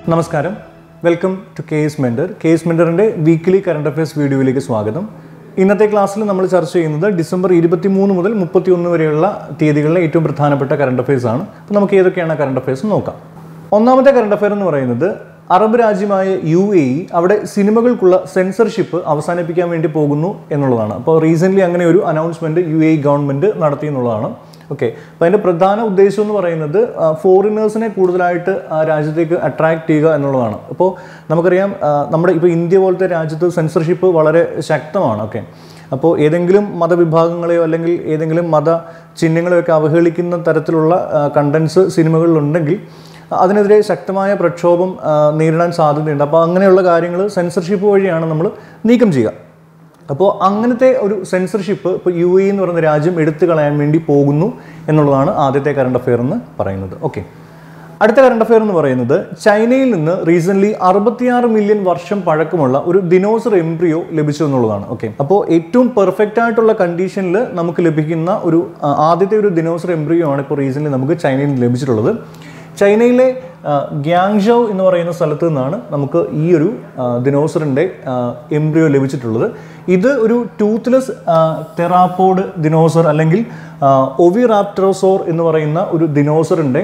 നമസ്കാരം welcome to case mender case മെൻഡറിൻ്റെ weekly current affairs വീഡിയോയിലേക്ക് സ്വാഗതം ഇന്നത്തെ ക്ലാസ്സിൽ നമ്മൾ ചർച്ച ചെയ്യുന്നത് ഡിസംബർ ഇരുപത്തി മൂന്ന് മുതൽ മുപ്പത്തി ഒന്ന് വരെയുള്ള തീയതികളിലെ ഏറ്റവും പ്രധാനപ്പെട്ട കറണ്ട് അഫയേഴ്സ് ആണ് അപ്പോൾ നമുക്ക് ഏതൊക്കെയാണ് കറണ്ട് അഫയേഴ്സ് നോക്കാം ഒന്നാമത്തെ കറണ്ട് അഫയർ എന്ന് പറയുന്നത് അറബ് രാജ്യമായ യു എ ഇ അവിടെ സിനിമകൾക്കുള്ള സെൻസർഷിപ്പ് അവസാനിപ്പിക്കാൻ വേണ്ടി പോകുന്നു എന്നുള്ളതാണ് അപ്പോൾ റീസെൻ്റ്ലി അങ്ങനെ ഒരു announcement U A E government നടത്തി എന്നുള്ളതാണ് ഓക്കെ അപ്പോൾ അതിൻ്റെ പ്രധാന ഉദ്ദേശം എന്ന് പറയുന്നത് ഫോറിനേഴ്സിനെ കൂടുതലായിട്ട് ആ രാജ്യത്തേക്ക് അട്രാക്ട് ചെയ്യുക എന്നുള്ളതാണ് അപ്പോൾ നമുക്കറിയാം ആ, നമ്മുടെ ഇപ്പോൾ ഇന്ത്യ പോലത്തെ രാജ്യത്ത് സെൻസർഷിപ്പ് വളരെ ശക്തമാണ് ഓക്കെ അപ്പോൾ ഏതെങ്കിലും മതവിഭാഗങ്ങളെയോ അല്ലെങ്കിൽ ഏതെങ്കിലും മത ചിഹ്നങ്ങളെയോ ഒക്കെ അവഹേളിക്കുന്ന തരത്തിലുള്ള കണ്ടൻസ് സിനിമകളിലുണ്ടെങ്കിൽ അതിനെതിരെ ശക്തമായ പ്രക്ഷോഭം ആ, നേരിടാൻ സാധ്യതയുണ്ട് അപ്പോൾ അങ്ങനെയുള്ള കാര്യങ്ങൾ സെൻസർഷിപ്പ് വഴിയാണ് നമ്മൾ നീക്കം ചെയ്യുക അപ്പോൾ അങ്ങനത്തെ ഒരു സെൻസർഷിപ്പ് ഇപ്പോൾ യു എ എന്ന് പറയുന്ന രാജ്യം എടുത്തു കളയാൻ വേണ്ടി പോകുന്നു എന്നുള്ളതാണ് ആദ്യത്തെ കറണ്ട് അഫെയർ എന്ന് പറയുന്നത് ഓക്കെ അടുത്ത കറണ്ട് അഫെയർ എന്ന് പറയുന്നത് ചൈനയിൽ നിന്ന് റീസെൻ്റ്ലി അറുപത്തിയാറ് മില്യൺ വർഷം പഴക്കമുള്ള ഒരു ദിനോസർ എംബ്രിയോ ലഭിച്ചു എന്നുള്ളതാണ് ഓക്കെ അപ്പോൾ ഏറ്റവും പെർഫെക്റ്റ് ആയിട്ടുള്ള കണ്ടീഷനിൽ നമുക്ക് ലഭിക്കുന്ന ഒരു ആ, ആദ്യത്തെ ഒരു ദിനോസർ എംബ്രിയോ ആണ് ഇപ്പോൾ റീസെൻ്റ്ലി നമുക്ക് ചൈനയിൽ നിന്ന് ലഭിച്ചിട്ടുള്ളത് ചൈനയിലെ ഗ്യാങ്ഷോ എന്ന് പറയുന്ന സ്ഥലത്ത് നിന്നാണ് നമുക്ക് ഈ ഒരു ദിനോസറിൻ്റെ എംബ്രിയോ ലഭിച്ചിട്ടുള്ളത് ഇത് ഒരു ടൂത്ത്ലെസ് തെറാപ്പോഡ് ദിനോസർ അല്ലെങ്കിൽ ഒവിറാപ്റ്ററോസോർ എന്ന് പറയുന്ന ഒരു ദിനോസറിൻ്റെ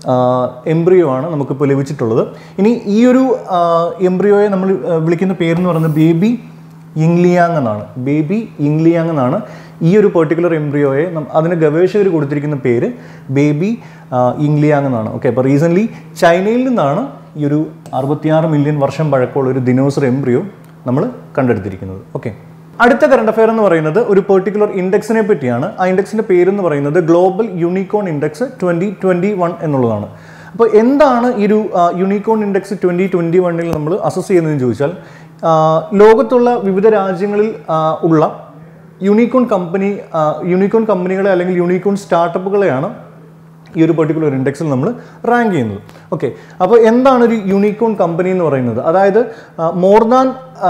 എംബ്രിയോ ആണ് നമുക്കിപ്പോൾ ലഭിച്ചിട്ടുള്ളത് ഇനി ഈ ഒരു എംബ്രിയോയെ നമ്മൾ ആ, വിളിക്കുന്ന പേരെന്ന് പറയുന്നത് ബേബി ഇംഗ്ലിയാങ് എന്നാണ് ബേബി ഇംഗ്ലിയാങ് എന്നാണ് ഈ ഒരു പെർട്ടിക്കുലർ എംബ്രിയോയെ നം- അതിന് ഗവേഷകർ കൊടുത്തിരിക്കുന്ന പേര് ബേബി ഇംഗ്ലിയാങ് എന്നാണ് ഓക്കെ അപ്പോൾ റീസെൻ്റ്ലി ചൈനയിൽ നിന്നാണ് ഈ ഒരു അറുപത്തിയാറ് മില്യൺ വർഷം പഴക്കമുള്ള ഒരു ദിനോസർ എംബ്രിയോ നമ്മൾ കണ്ടെടുത്തിരിക്കുന്നത് ഓക്കെ അടുത്ത കറണ്ട് അഫെയർ എന്ന് പറയുന്നത് ഒരു പെർട്ടിക്കുലർ ഇൻഡെക്സിനെ പറ്റിയാണ് ആ ഇൻഡെക്സിൻ്റെ പേരെന്ന് പറയുന്നത് global unicorn index twenty twenty one എന്നുള്ളതാണ് അപ്പോൾ എന്താണ് ഈ ഒരു യൂണിക്കോൺ ഇൻഡെക്സ് ട്വൻറ്റി ട്വൻറ്റി വണ്ണിൽ നമ്മൾ അസസ് ചെയ്യുന്നതെന്ന് ചോദിച്ചാൽ ആ, ലോകത്തുള്ള വിവിധ രാജ്യങ്ങളിൽ ആ, ഉള്ള യൂണിക്കോൺ കമ്പനി ആ, യൂണിക്കോൺ കമ്പനികളെ അല്ലെങ്കിൽ യൂണിക്കോൺ സ്റ്റാർട്ടപ്പുകളെയാണ് ഈ ഒരു പെർട്ടിക്കുലർ ഇൻഡെക്സിൽ നമ്മൾ റാങ്ക് ചെയ്യുന്നത് ഓക്കെ അപ്പോൾ എന്താണ് ഒരു യൂണിക്കോൺ കമ്പനി എന്ന് പറയുന്നത് അതായത് more than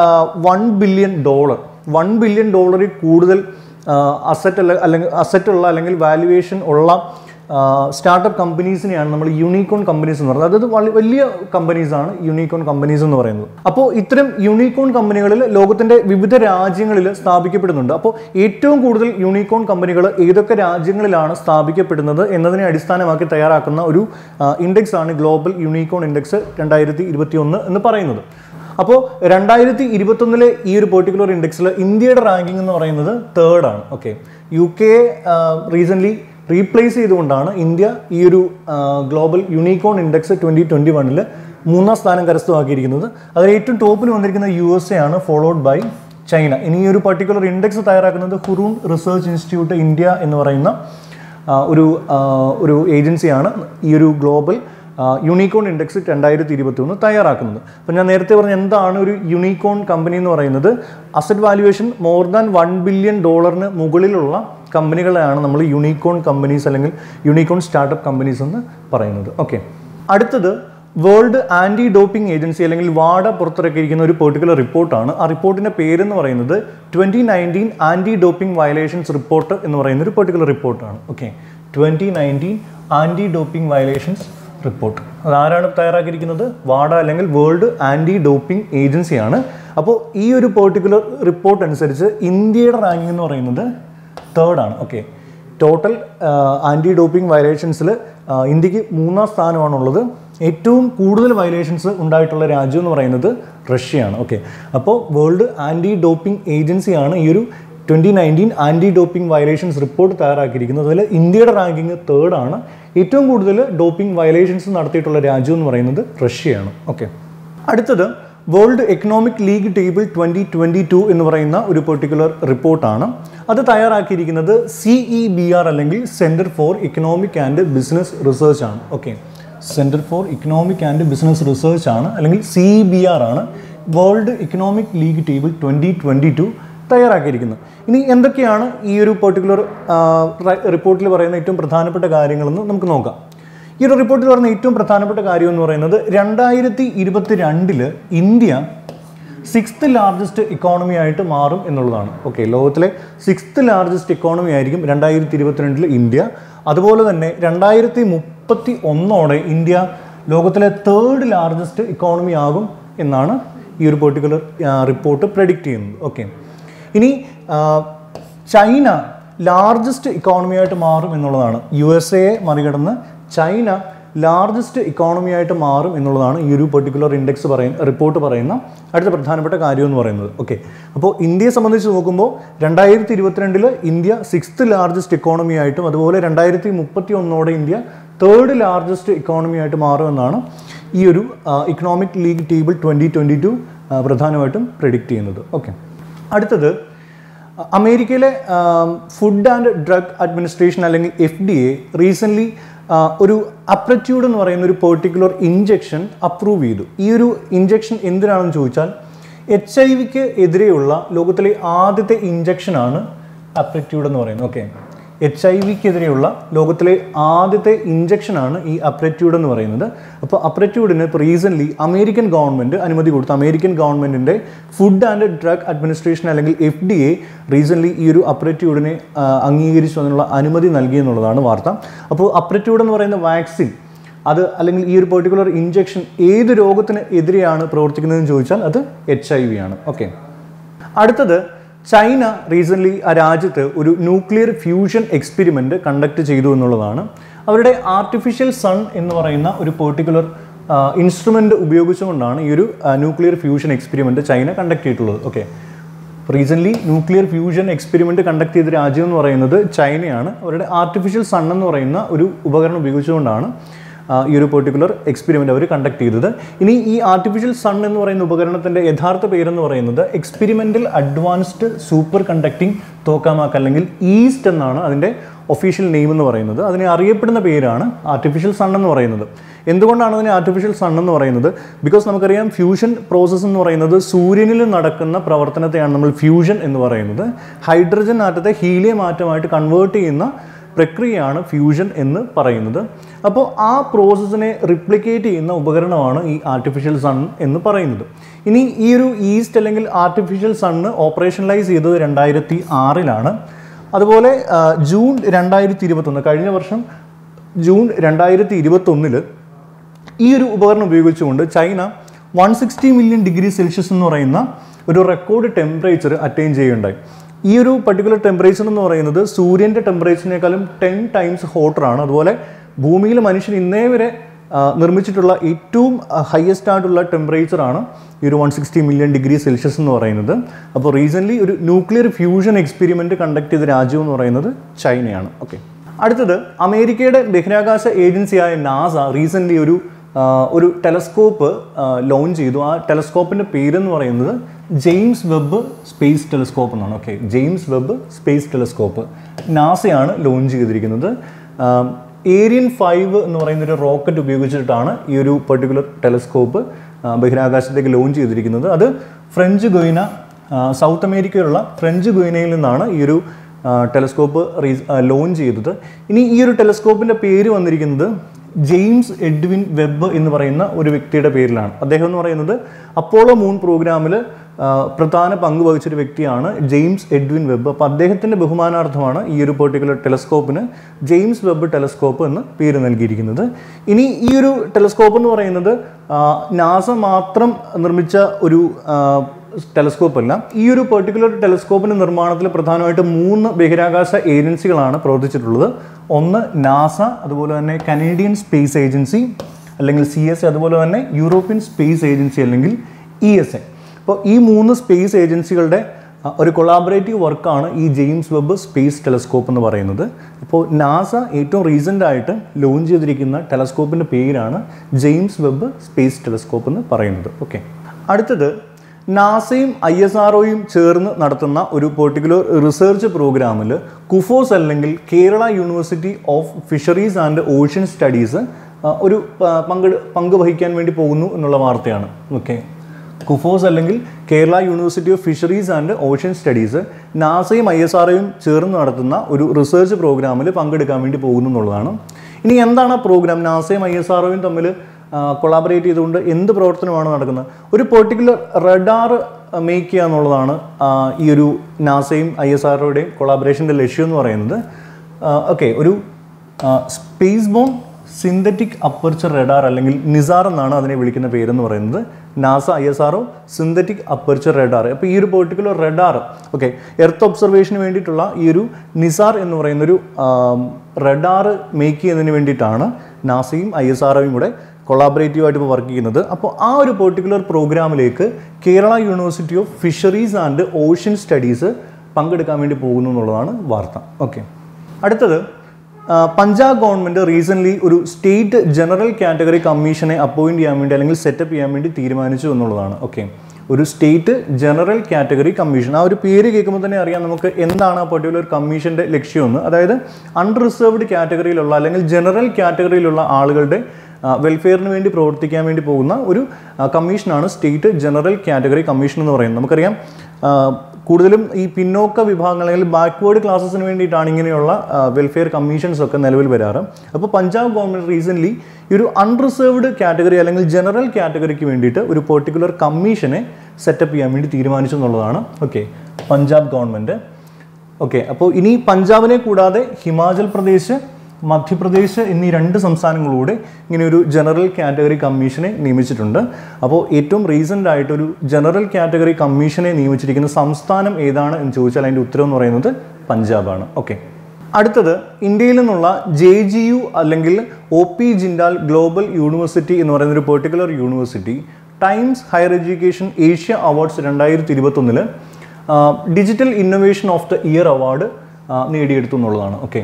one billion dollar one billion ഡോളറിൽ കൂടുതൽ അസറ്റ് അല്ല അല്ലെങ്കിൽ അസറ്റ് ഉള്ള അല്ലെങ്കിൽ വാല്യുവേഷൻ ഉള്ള സ്റ്റാർട്ടപ്പ് കമ്പനീസിനെയാണ് നമ്മൾ യൂണിക്കോൺ കമ്പനീസ് എന്ന് പറയുന്നത് അതായത് വള- വലിയ കമ്പനീസാണ് യൂണിക്കോൺ കമ്പനീസ് എന്ന് പറയുന്നത് അപ്പോൾ ഇത്തരം യൂണിക്കോൺ കമ്പനികളിൽ ലോകത്തിൻ്റെ വിവിധ രാജ്യങ്ങളിൽ സ്ഥാപിക്കപ്പെടുന്നുണ്ട് അപ്പോൾ ഏറ്റവും കൂടുതൽ യൂണിക്കോൺ കമ്പനികൾ ഏതൊക്കെ രാജ്യങ്ങളിലാണ് സ്ഥാപിക്കപ്പെടുന്നത് എന്നതിനെ അടിസ്ഥാനമാക്കി തയ്യാറാക്കുന്ന ഒരു ഇൻഡെക്സ് ആണ് ഗ്ലോബൽ യൂണിക്കോൺ ഇൻഡെക്സ് രണ്ടായിരത്തി ഇരുപത്തി ഒന്ന് എന്ന് പറയുന്നത് അപ്പോൾ രണ്ടായിരത്തി ഇരുപത്തൊന്നിലെ ഈ ഒരു പെർട്ടിക്കുലർ ഇൻഡെക്സിൽ ഇന്ത്യയുടെ റാങ്കിങ് എന്ന് പറയുന്നത് തേർഡ് ആണ് okay U K recently replace ചെയ്തുകൊണ്ടാണ് ഇന്ത്യ ഈ ഒരു global unicorn index twenty twenty വണ്ണിൽ മൂന്നാം സ്ഥാനം കരസ്ഥമാക്കിയിരിക്കുന്നത് അതിൽ ഏറ്റവും ടോപ്പിൽ വന്നിരിക്കുന്ന യു എസ് എ ആണ് ഫോളോഡ് ബൈ ചൈന ഇനി ഈ ഒരു പർട്ടിക്കുലർ ഇൻഡെക്സ് തയ്യാറാക്കുന്നത് ഹുറൂൺ റിസർച്ച് ഇൻസ്റ്റിറ്റ്യൂട്ട് ഇന്ത്യ എന്ന് പറയുന്ന ആ, ഒരു ആ, ഒരു ഏജൻസിയാണ് ഈ ഒരു ഗ്ലോബൽ യൂണിക്കോൺ ഇൻഡെക്സ് രണ്ടായിരത്തി ഇരുപത്തി ഒന്ന് തയ്യാറാക്കുന്നത് അപ്പോൾ ഞാൻ നേരത്തെ പറഞ്ഞ എന്താണ് ഒരു യൂണിക്കോൺ കമ്പനി എന്ന് പറയുന്നത് asset valuation more than one billion ഡോളറിന് മുകളിലുള്ള കമ്പനികളെയാണ് നമ്മൾ യൂണിക്കോൺ കമ്പനീസ് അല്ലെങ്കിൽ യൂണിക്കോൺ സ്റ്റാർട്ടപ്പ് കമ്പനീസ് എന്ന് പറയുന്നത് ഓക്കെ അടുത്തത് വേൾഡ് ആൻറ്റി ഡോപ്പിംഗ് ഏജൻസി അല്ലെങ്കിൽ വാഡ പുറത്തിറക്കിയിരിക്കുന്ന ഒരു പെർട്ടിക്കുലർ റിപ്പോർട്ടാണ് ആ റിപ്പോർട്ടിൻ്റെ പേരെന്ന് പറയുന്നത് twenty nineteen anti doping violations report എന്ന് പറയുന്ന ഒരു പെർട്ടിക്കുലർ റിപ്പോർട്ടാണ് okay twenty nineteen anti doping violations report അതാരാണ് തയ്യാറാക്കിയിരിക്കുന്നത് വാഡ അല്ലെങ്കിൽ വേൾഡ് ആൻറ്റി ഡോപ്പിംഗ് ഏജൻസിയാണ് അപ്പോൾ ഈ ഒരു പെർട്ടിക്കുലർ റിപ്പോർട്ട് അനുസരിച്ച് ഇന്ത്യയുടെ റാങ്കിങ് എന്ന് പറയുന്നത് തേർഡ് ആണ് ഓക്കെ ടോട്ടൽ ആൻറ്റി ഡോപ്പിംഗ് വയലേഷൻസിൽ ഇന്ത്യക്ക് മൂന്നാം സ്ഥാനമാണുള്ളത് ഏറ്റവും കൂടുതൽ വയലേഷൻസ് ഉണ്ടായിട്ടുള്ള രാജ്യം എന്ന് പറയുന്നത് റഷ്യയാണ് ഓക്കെ അപ്പോൾ വേൾഡ് ആൻറ്റി ഡോപ്പിംഗ് ഏജൻസിയാണ് ഈ ഒരു twenty nineteen anti doping violations report തയ്യാറാക്കിയിരിക്കുന്നത് അതിൽ ഇന്ത്യയുടെ റാങ്കിങ് തേർഡ് ആണ് ഏറ്റവും കൂടുതൽ ഡോപ്പിംഗ് വയലേഷൻസ് നടത്തിയിട്ടുള്ള രാജ്യം എന്ന് പറയുന്നത് റഷ്യയാണ് ഓക്കെ അടുത്തത് world economic league table twenty twenty two എന്ന് പറയുന്ന ഒരു പെർട്ടിക്കുലർ റിപ്പോർട്ടാണ് അത് തയ്യാറാക്കിയിരിക്കുന്നത് സി ഇ ബി ആർ അല്ലെങ്കിൽ centre for economic and business research ആണ് okay centre for economic and business research ആണ് അല്ലെങ്കിൽ സി ഇ ബി ആർ ആണ് world economic league table twenty twenty two തയ്യാറാക്കിയിരിക്കുന്നത് ഇനി എന്തൊക്കെയാണ് ഈ ഒരു പെർട്ടിക്കുലർ റിപ്പോർട്ടിൽ പറയുന്ന ഏറ്റവും പ്രധാനപ്പെട്ട കാര്യങ്ങളെന്ന് നമുക്ക് നോക്കാം ഈ ഒരു റിപ്പോർട്ടിൽ പറയുന്ന ഏറ്റവും പ്രധാനപ്പെട്ട കാര്യം എന്ന് പറയുന്നത് രണ്ടായിരത്തി ഇരുപത്തി രണ്ടില് ഇന്ത്യ സിക്സ്ത് ലാർജസ്റ്റ് ഇക്കോണമി ആയിട്ട് മാറും എന്നുള്ളതാണ് ഓക്കെ ലോകത്തിലെ സിക്സ്ത് ലാർജസ്റ്റ് ഇക്കോണമി ആയിരിക്കും രണ്ടായിരത്തി ഇരുപത്തിരണ്ടിൽ ഇന്ത്യ അതുപോലെ തന്നെ രണ്ടായിരത്തി മുപ്പത്തി ഒന്നോടെ ഇന്ത്യ ലോകത്തിലെ തേർഡ് ലാർജസ്റ്റ് ഇക്കോണമി ആകും എന്നാണ് ഈ ഒരു പെർട്ടിക്കുലർ റിപ്പോർട്ട് പ്രഡിക്റ്റ് ചെയ്യുന്നത് ഓക്കെ ഇനി ആ, ചൈന ലാർജസ്റ്റ് ഇക്കോണമിയായിട്ട് മാറും എന്നുള്ളതാണ് യു എസ് എയെ മറികടന്ന് ചൈന ലാർജസ്റ്റ് ഇക്കോണമി ആയിട്ട് മാറും എന്നുള്ളതാണ് ഈ ഒരു പെർട്ടിക്കുലർ ഇൻഡെക്സ് പറയുന്ന റിപ്പോർട്ട് പറയുന്ന അടുത്ത പ്രധാനപ്പെട്ട കാര്യം എന്ന് പറയുന്നത് ഓക്കെ അപ്പോൾ ഇന്ത്യയെ സംബന്ധിച്ച് നോക്കുമ്പോൾ രണ്ടായിരത്തി ഇരുപത്തിരണ്ടിൽ ഇന്ത്യ സിക്സ്ത് ലാർജസ്റ്റ് ഇക്കോണമി ആയിട്ടും അതുപോലെ രണ്ടായിരത്തി മുപ്പത്തി ഒന്നോടെ ഇന്ത്യ തേർഡ് ലാർജസ്റ്റ് ഇക്കോണമി ആയിട്ട് മാറുമെന്നാണ് ഈ ഒരു economic league table twenty twenty two പ്രധാനമായിട്ടും പ്രെഡിക്റ്റ് ചെയ്യുന്നത് ഓക്കെ അടുത്തത് അമേരിക്കയിലെ ഫുഡ് ആൻഡ് ഡ്രഗ് അഡ്മിനിസ്ട്രേഷൻ അല്ലെങ്കിൽ എഫ് ഡി എ റീസെൻ്റ്ലി ഒരു അപ്രറ്റ്യൂഡ് എന്ന് പറയുന്ന ഒരു പെർട്ടിക്കുലർ ഇഞ്ചക്ഷൻ അപ്രൂവ് ചെയ്തു ഈ ഒരു ഇഞ്ചക്ഷൻ എന്തിനാണെന്ന് ചോദിച്ചാൽ എച്ച് ഐ വിക്ക് എതിരെയുള്ള ലോകത്തിലെ ആദ്യത്തെ ഇഞ്ചക്ഷനാണ് അപ്രറ്റ്യൂഡ് എന്ന് പറയുന്നത് ഓക്കെ എച്ച് ഐ വിക്കെതിരെയുള്ള ലോകത്തിലെ ആദ്യത്തെ ഇഞ്ചക്ഷനാണ് ഈ അപ്രറ്റ്യൂഡ് എന്ന് പറയുന്നത് അപ്പോൾ അപ്രറ്റ്യൂഡിന് ഇപ്പോൾ റീസെൻ്റ്ലി അമേരിക്കൻ ഗവൺമെൻറ് അനുമതി കൊടുത്തു അമേരിക്കൻ ഗവൺമെൻറ്റിൻ്റെ ഫുഡ് ആൻഡ് ഡ്രഗ് അഡ്മിനിസ്ട്രേഷൻ അല്ലെങ്കിൽ എഫ് ഡി എ റീസെൻ്റ്ലി ഈ ഒരു അപ്രറ്റ്യൂഡിനെ ആ, അംഗീകരിച്ചു അതിനുള്ള അനുമതി നൽകി എന്നുള്ളതാണ് വാർത്ത അപ്പോൾ അപ്രറ്റ്യൂഡ് എന്ന് പറയുന്ന വാക്സിൻ അത് അല്ലെങ്കിൽ ഈ ഒരു പെർട്ടിക്കുലർ ഇഞ്ചക്ഷൻ ഏത് രോഗത്തിന് എതിരെയാണ് പ്രവർത്തിക്കുന്നതെന്ന് ചോദിച്ചാൽ അത് എച്ച് ഐ വി ആണ് ഓക്കെ അടുത്തത് ചൈന റീസെൻ്റ്ലി ആ രാജ്യത്ത് ഒരു ന്യൂക്ലിയർ ഫ്യൂഷൻ എക്സ്പെരിമെൻ്റ് കണ്ടക്ട് ചെയ്തു എന്നുള്ളതാണ് അവരുടെ ആർട്ടിഫിഷ്യൽ സൺ എന്ന് പറയുന്ന ഒരു പെർട്ടിക്കുലർ ഇൻസ്ട്രുമെൻ്റ് ഉപയോഗിച്ചുകൊണ്ടാണ് ഈ ഒരു nuclear fusion experiment China conduct ചെയ്തിട്ടുള്ളത് okay recently nuclear fusion experiment conduct ചെയ്ത രാജ്യം എന്ന് പറയുന്നത് ചൈനയാണ് അവരുടെ ആർട്ടിഫിഷ്യൽ സൺ എന്ന് പറയുന്ന ഒരു ഉപകരണം ഉപയോഗിച്ചുകൊണ്ടാണ് ആ, ഈ ഒരു പെർട്ടിക്കുലർ എക്സ്പെരിമെൻ്റ് അവർ കണ്ടക്ട് ചെയ്തത് ഇനി ഈ ആർട്ടിഫിഷ്യൽ സൺ എന്ന് പറയുന്ന ഉപകരണത്തിൻ്റെ യഥാർത്ഥ പേരെന്ന് പറയുന്നത് experimental advanced superconducting tokamak അല്ലെങ്കിൽ ഈസ്റ്റ് എന്നാണ് അതിൻ്റെ ഒഫീഷ്യൽ നെയിം എന്ന് പറയുന്നത് അതിനെ അറിയപ്പെടുന്ന പേരാണ് ആർട്ടിഫിഷ്യൽ സൺ എന്ന് പറയുന്നത് എന്തുകൊണ്ടാണ് അതിനെ ആർട്ടിഫിഷ്യൽ സൺ എന്ന് പറയുന്നത് ബിക്കോസ് നമുക്കറിയാം ഫ്യൂഷൻ പ്രോസസ്സ് എന്ന് പറയുന്നത് സൂര്യനിൽ നടക്കുന്ന പ്രവർത്തനത്തെയാണ് നമ്മൾ ഫ്യൂഷൻ എന്ന് പറയുന്നത് ഹൈഡ്രജൻ ആറ്റത്തെ ഹീലിയം ആറ്റമായിട്ട് കൺവേർട്ട് ചെയ്യുന്ന പ്രക്രിയയാണ് ഫ്യൂഷൻ എന്ന് പറയുന്നത് അപ്പോൾ ആ പ്രോസസ്സിനെ റിപ്ലിക്കേറ്റ് ചെയ്യുന്ന ഉപകരണമാണ് ഈ ആർട്ടിഫിഷ്യൽ സൺ എന്ന് പറയുന്നത് ഇനി ഈ ഒരു ഈസ്റ്റ് അല്ലെങ്കിൽ ആർട്ടിഫിഷ്യൽ സണ്ണ് ഓപ്പറേഷണലൈസ് ചെയ്തത് രണ്ടായിരത്തി ആറിലാണ് അതുപോലെ ആ, ജൂൺ രണ്ടായിരത്തി ഇരുപത്തൊന്ന് കഴിഞ്ഞ വർഷം ജൂൺ രണ്ടായിരത്തി ഇരുപത്തൊന്നില് ഈ ഒരു ഉപകരണം ഉപയോഗിച്ചുകൊണ്ട് China one sixty million degree Celsius എന്ന് പറയുന്ന ഒരു റെക്കോർഡ് ടെമ്പറേച്ചർ അറ്റൈൻ ചെയ്യുകയുണ്ടായി ഈ ഒരു പർട്ടിക്കുലർ ടെമ്പറേച്ചർ എന്ന് പറയുന്നത് സൂര്യൻ്റെ ടെമ്പറേച്ചറിനേക്കാളും ടെൻ ടൈംസ് ഹോട്ടറാണ് അതുപോലെ ഭൂമിയിൽ മനുഷ്യൻ ഇന്നേ വരെ ആ, നിർമ്മിച്ചിട്ടുള്ള ഏറ്റവും ഹയസ്റ്റ് ആയിട്ടുള്ള ടെമ്പറേച്ചറാണ് ഈ ഒരു one sixty million degree Celsius എന്ന് പറയുന്നത് അപ്പോൾ റീസെൻ്റ്ലി ഒരു ന്യൂക്ലിയർ ഫ്യൂഷൻ എക്സ്പെരിമെൻറ്റ് കണ്ടക്ട് ചെയ്ത രാജ്യം എന്ന് പറയുന്നത് ചൈനയാണ് ഓക്കെ അടുത്തത് അമേരിക്കയുടെ ബഹിരാകാശ ഏജൻസിയായ നാസ റീസെൻ്റ്ലി ഒരു ആ, ഒരു ടെലസ്കോപ്പ് ലോഞ്ച് ചെയ്തു ആ ടെലസ്കോപ്പിൻ്റെ പേരെന്ന് പറയുന്നത് ജെയിംസ് വെബ് സ്പേസ് ടെലസ്കോപ്പ് എന്നാണ് okay James Webb space telescope നാസയാണ് ലോഞ്ച് ചെയ്തിരിക്കുന്നത് ആ, ഏരിയൻ ഫൈവ് എന്ന് പറയുന്ന ഒരു റോക്കറ്റ് ഉപയോഗിച്ചിട്ടാണ് ഈ ഒരു പെർട്ടിക്കുലർ ടെലസ്കോപ്പ് ആ, ബഹിരാകാശത്തേക്ക് ലോഞ്ച് ചെയ്തിരിക്കുന്നത് അത് ഫ്രഞ്ച് ഗൊയിന ആ, സൗത്ത് അമേരിക്കയിലുള്ള ഫ്രഞ്ച് ഗൊയിനയിൽ നിന്നാണ് ഈ ഒരു ആ, ടെലസ്കോപ്പ് റീ- ആ, ലോഞ്ച് ചെയ്തത് ഇനി ഈ ഒരു ടെലസ്കോപ്പിൻ്റെ പേര് വന്നിരിക്കുന്നത് ജെയിംസ് എഡ്വിൻ വെബ് എന്ന് പറയുന്ന ഒരു വ്യക്തിയുടെ പേരിലാണ് അദ്ദേഹം എന്ന് പറയുന്നത് അപ്പോളോ മൂൺ പ്രോഗ്രാമിൽ പ്രധാന പങ്ക് വഹിച്ചൊരു വ്യക്തിയാണ് ജെയിംസ് എഡ്വിൻ വെബ് അപ്പോൾ അദ്ദേഹത്തിൻ്റെ ബഹുമാനാർത്ഥമാണ് ഈ ഒരു പെർട്ടിക്കുലർ ടെലസ്കോപ്പിന് ജെയിംസ് വെബ് ടെലസ്കോപ്പ് എന്ന് പേര് നൽകിയിരിക്കുന്നത് ഇനി ഈ ഒരു ടെലസ്കോപ്പ് എന്ന് പറയുന്നത് ആ, നാസ മാത്രം നിർമ്മിച്ച ഒരു ആ, ടെലസ്കോപ്പ് അല്ല ഈ ഒരു പെർട്ടിക്കുലർ ടെലസ്കോപ്പിന്റെ നിർമ്മാണത്തിൽ പ്രധാനമായിട്ട് മൂന്ന് ബഹിരാകാശ ഏജൻസികളാണ് പ്രവർത്തിച്ചിട്ടുള്ളത് ഒന്ന് നാസ അതുപോലെ തന്നെ കനേഡിയൻ സ്പേസ് ഏജൻസി അല്ലെങ്കിൽ സി എസ് എ അതുപോലെ തന്നെ യൂറോപ്യൻ സ്പേസ് ഏജൻസി അല്ലെങ്കിൽ ഇ എസ് എ അപ്പോൾ ഈ മൂന്ന് സ്പേസ് ഏജൻസികളുടെ ആ, ഒരു കൊളാബറേറ്റീവ് വർക്കാണ് ഈ ജെയിംസ് വെബ് സ്പേസ് ടെലസ്കോപ്പ് എന്ന് പറയുന്നത് അപ്പോൾ നാസ ഏറ്റവും റീസെൻ്റ് ആയിട്ട് ലോഞ്ച് ചെയ്തിരിക്കുന്ന ടെലസ്കോപ്പിൻ്റെ പേരാണ് ജെയിംസ് വെബ് സ്പേസ് ടെലസ്കോപ്പ് എന്ന് പറയുന്നത് ഓക്കെ അടുത്തത് നാസയും ഐ എസ് ആർ ചേർന്ന് നടത്തുന്ന ഒരു പെർട്ടിക്കുലർ റിസർച്ച് പ്രോഗ്രാമിൽ കുഫോസ് അല്ലെങ്കിൽ Kerala university of fisheries and ocean studies ഒരു പ- പങ്കെടു പങ്ക് വഹിക്കാൻ വേണ്ടി പോകുന്നു എന്നുള്ള വാർത്തയാണ് ഓക്കെ കുഫോസ് അല്ലെങ്കിൽ Kerala university of fisheries and ocean studies നാസയും ഐ എസ് ആർഒയും ചേർന്ന് നടത്തുന്ന ഒരു റിസർച്ച് പ്രോഗ്രാമിൽ പങ്കെടുക്കാൻ വേണ്ടി പോകുന്നു എന്നുള്ളതാണ് ഇനി എന്താണ് ആ പ്രോഗ്രാം നാസയും ഐ എസ് ആർഒയും തമ്മിൽ കൊളാബറേറ്റ് ചെയ്തുകൊണ്ട് എന്ത് പ്രവർത്തനമാണ് നടക്കുന്നത് ഒരു പെർട്ടിക്കുലർ റഡാർ മേക്ക് ചെയ്യുക എന്നുള്ളതാണ് ആ, ഈ ഒരു നാസയും ഐ എസ് ആർഒയുടെയും കൊളാബറേഷൻ്റെ ലക്ഷ്യം എന്ന് പറയുന്നത് ഓക്കെ ഒരു spaceborne synthetic aperture radar അല്ലെങ്കിൽ നിസാർ എന്നാണ് അതിനെ വിളിക്കുന്ന പേരെന്ന് പറയുന്നത് NASA I S R O synthetic aperture radar അപ്പോൾ ഈ ഒരു പെർട്ടിക്കുലർ റഡാർ ഓക്കെ എർത്ത് ഒബ്സർവേഷന് വേണ്ടിയിട്ടുള്ള ഈ ഒരു നിസാർ എന്ന് പറയുന്നൊരു റഡാർ മേക്ക് ചെയ്യുന്നതിന് വേണ്ടിയിട്ടാണ് നാസയും ഐ എസ് ആർഒയും കൂടെ കൊളാബറേറ്റീവായിട്ട് ഇപ്പോൾ വർക്ക് ചെയ്യുന്നത് അപ്പോൾ ആ ഒരു പെർട്ടിക്കുലർ പ്രോഗ്രാമിലേക്ക് Kerala university of fisheries and ocean studies പങ്കെടുക്കാൻ വേണ്ടി പോകുന്നു എന്നുള്ളതാണ് വാർത്ത ഓക്കെ അടുത്തത് ആ, പഞ്ചാബ് ഗവൺമെൻറ് റീസെൻ്റ്ലി ഒരു സ്റ്റേറ്റ് ജനറൽ കാറ്റഗറി കമ്മീഷനെ അപ്പോയിൻറ്റ് ചെയ്യാൻ വേണ്ടി അല്ലെങ്കിൽ സെറ്റപ്പ് ചെയ്യാൻ വേണ്ടി തീരുമാനിച്ചു എന്നുള്ളതാണ് ഓക്കെ ഒരു സ്റ്റേറ്റ് ജനറൽ കാറ്റഗറി കമ്മീഷൻ ആ ഒരു പേര് കേൾക്കുമ്പോൾ തന്നെ അറിയാം നമുക്ക് എന്താണ് ആ പെർട്ടിക്കുലർ കമ്മീഷൻ്റെ ലക്ഷ്യമെന്ന് അതായത് അൺറിസർവ്ഡ് കാറ്റഗറിയിലുള്ള അല്ലെങ്കിൽ ജനറൽ കാറ്റഗറിയിലുള്ള ആളുകളുടെ വെൽഫെയറിന് വേണ്ടി പ്രവർത്തിക്കാൻ വേണ്ടി പോകുന്ന ഒരു ആ, കമ്മീഷനാണ് സ്റ്റേറ്റ് ജനറൽ കാറ്റഗറി കമ്മീഷൻ എന്ന് പറയുന്നത് നമുക്കറിയാം ആ, കൂടുതലും ഈ പിന്നോക്ക വിഭാഗങ്ങൾ അല്ലെങ്കിൽ ബാക്ക്വേർഡ് ക്ലാസ്സസിന് വേണ്ടിയിട്ടാണ് ഇങ്ങനെയുള്ള വെൽഫെയർ കമ്മീഷൻസ് ഒക്കെ നിലവിൽ വരാറ് അപ്പോൾ പഞ്ചാബ് ഗവൺമെൻറ് റീസെൻ്റ്ലി ഈ ഒരു അൺറിസർവ്ഡ് കാറ്റഗറി അല്ലെങ്കിൽ ജനറൽ കാറ്റഗറിക്ക് വേണ്ടിയിട്ട് ഒരു പെർട്ടിക്കുലർ കമ്മീഷനെ സെറ്റപ്പ് ചെയ്യാൻ വേണ്ടി തീരുമാനിച്ചു എന്നുള്ളതാണ് ഓക്കെ പഞ്ചാബ് ഗവൺമെൻറ് ഓക്കെ അപ്പോൾ ഇനി പഞ്ചാബിനെ കൂടാതെ ഹിമാചൽ പ്രദേശ് മധ്യപ്രദേശ് എന്നീ രണ്ട് സംസ്ഥാനങ്ങളിലൂടെ ഇങ്ങനെ ഒരു ജനറൽ കാറ്റഗറി കമ്മീഷനെ നിയമിച്ചിട്ടുണ്ട് അപ്പോൾ ഏറ്റവും റീസെൻ്റ് ആയിട്ടൊരു ജനറൽ കാറ്റഗറി കമ്മീഷനെ നിയമിച്ചിരിക്കുന്ന സംസ്ഥാനം ഏതാണ് എന്ന് ചോദിച്ചാൽ അതിൻ്റെ ഉത്തരം എന്ന് പറയുന്നത് പഞ്ചാബാണ് ഓക്കെ അടുത്തത് ഇന്ത്യയിൽ നിന്നുള്ള ജെ ജി യു അല്ലെങ്കിൽ O P Jindal global university എന്ന് പറയുന്ന ഒരു particular university Times Higher Education Asia awards രണ്ടായിരത്തി ഇരുപത്തൊന്നില് digital innovation of the year award നേടിയെടുത്തു എന്നുള്ളതാണ് ഓക്കെ